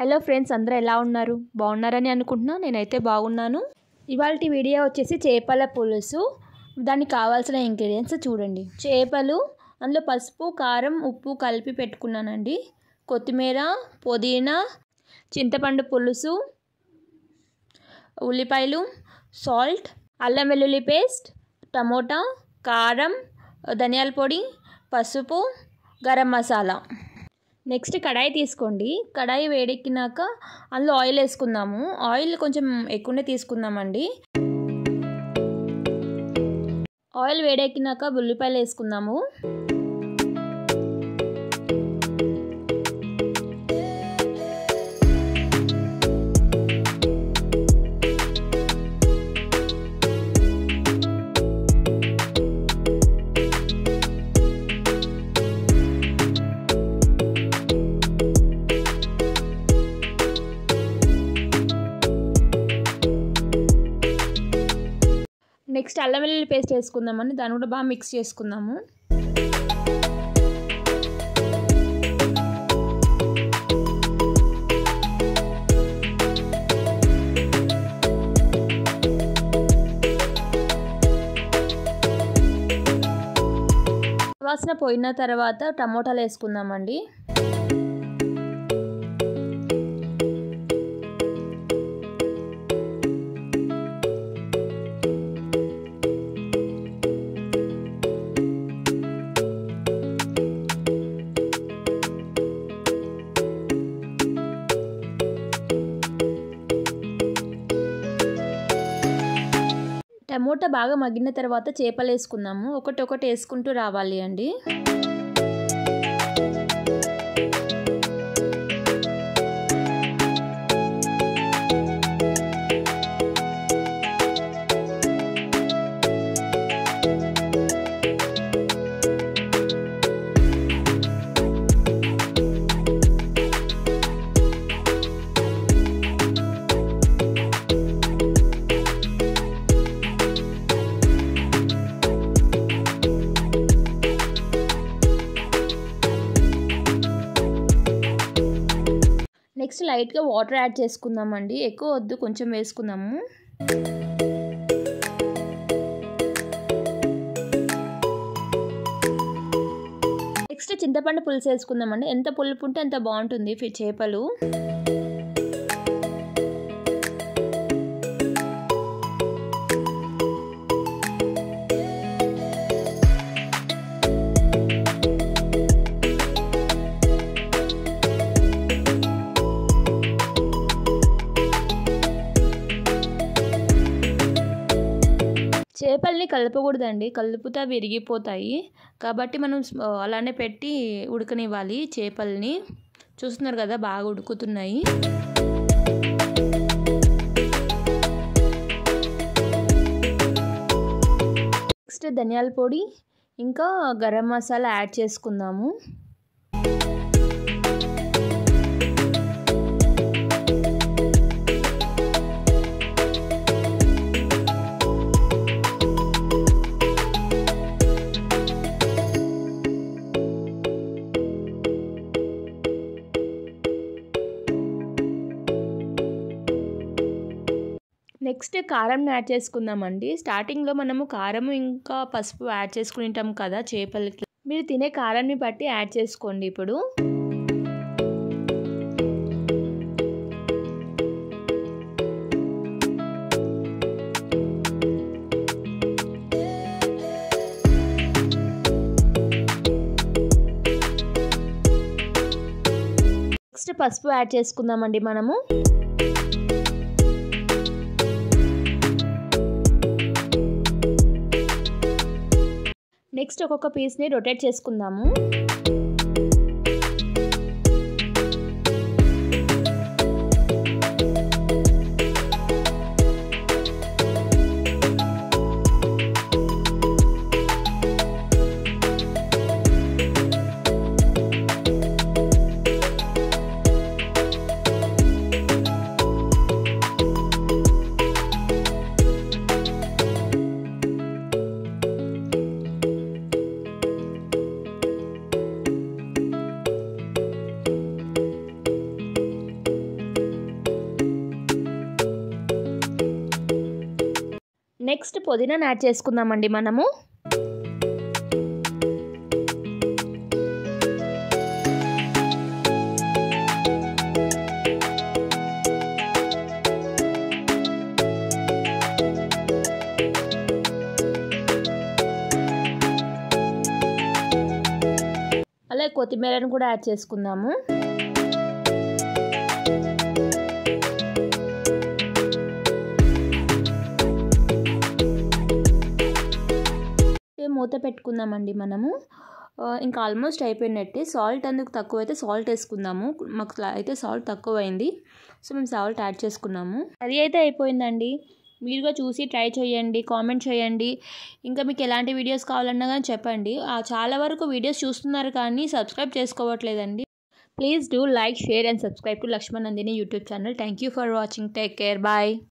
hello friends అందరూ ఎలా ఉన్నారు బాగున్నారని అనుకుంటున్నా నేనైతే బాగున్నాను ఇవాళ వీడియో వచ్చేసి చేపల పులుసు దానికి కావాల్సిన ఇంగ్రీడియంట్స్ చూడండి చేపలు అందులో పసుపు కారం ఉప్పు కలిపి పెట్టుకున్నానండి కొత్తిమీర పుదీనా చింతపండు పులుసు ఉల్లిపాయలు సాల్ట్ అల్లం వెల్లుల్లి పేస్ట్ టమోటా కారం ధనియాల పొడి పసుపు గరం మసాలా నెక్స్ట్ కడాయి తీసుకోండి కడాయి వేడెక్కినాక అందులో ఆయిల్ వేసుకుందాము ఆయిల్ కొంచెం ఎక్కువనే తీసుకుందామండి ఆయిల్ వేడెక్కినాక ఉల్లిపాయలు వేసుకుందాము నెక్స్ట్ అల్లం వెల్లుల్లి పేస్ట్ వేసుకుందామని దాన్ని కూడా బాగా మిక్స్ చేసుకుందాము వాసన పోయిన తర్వాత టమోటాలు వేసుకుందామండి టమోటా బాగా మగ్గిన తర్వాత చేపలు వేసుకుందాము ఒకటి ఒకటి వేసుకుంటూ రావాలి అండి నెక్స్ట్ లైట్గా వాటర్ యాడ్ చేసుకుందామండి ఎక్కువ వద్దు కొంచెం వేసుకుందాము నెక్స్ట్ చింతపండు పులుసు వేసుకుందామండి ఎంత పులుపు ఉంటే అంత బాగుంటుంది చేపలు చేపల్ని కలపకూడదండి కలిపితే విరిగిపోతాయి కాబట్టి మనం అలానే పెట్టి ఉడకనివ్వాలి చేపల్ని చూస్తున్నారు కదా బాగా ఉడుకుతున్నాయి నెక్స్ట్ ధనియాల పొడి ఇంకా గరం మసాలా యాడ్ చేసుకుందాము నెక్స్ట్ కారం యాడ్ చేసుకుందామండి స్టార్టింగ్లో మనము కారం ఇంకా పసుపు యాడ్ చేసుకుని ఉంటాం కదా చేపలకి మీరు తినే కారాన్ని బట్టి యాడ్ చేసుకోండి ఇప్పుడు నెక్స్ట్ పసుపు యాడ్ చేసుకుందామండి మనము నెక్స్ట్ ఒక్కొక్క పీస్ని రొటేట్ చేసుకుందాము నెక్స్ట్ పుదీనాను యాడ్ చేసుకుందామండి మనము అలాగే కొత్తిమీరను కూడా యాడ్ చేసుకుందాము మూత పెట్టుకుందామండి మనము ఇంకా ఆల్మోస్ట్ అయిపోయినట్టే సాల్ట్ అందుకు తక్కువ అయితే సాల్ట్ వేసుకుందాము మాకు అయితే సాల్ట్ తక్కువ అయింది సో మేము సాల్ట్ యాడ్ చేసుకున్నాము అది అయితే అయిపోయిందండి మీరుగా చూసి ట్రై చేయండి కామెంట్ చేయండి ఇంకా మీకు ఎలాంటి వీడియోస్ కావాలన్నా కానీ చెప్పండి చాలా వరకు వీడియోస్ చూస్తున్నారు కానీ సబ్స్క్రైబ్ చేసుకోవట్లేదండి please do like share and subscribe to Lakshman Nandini YouTube channel thank you for watching take care bye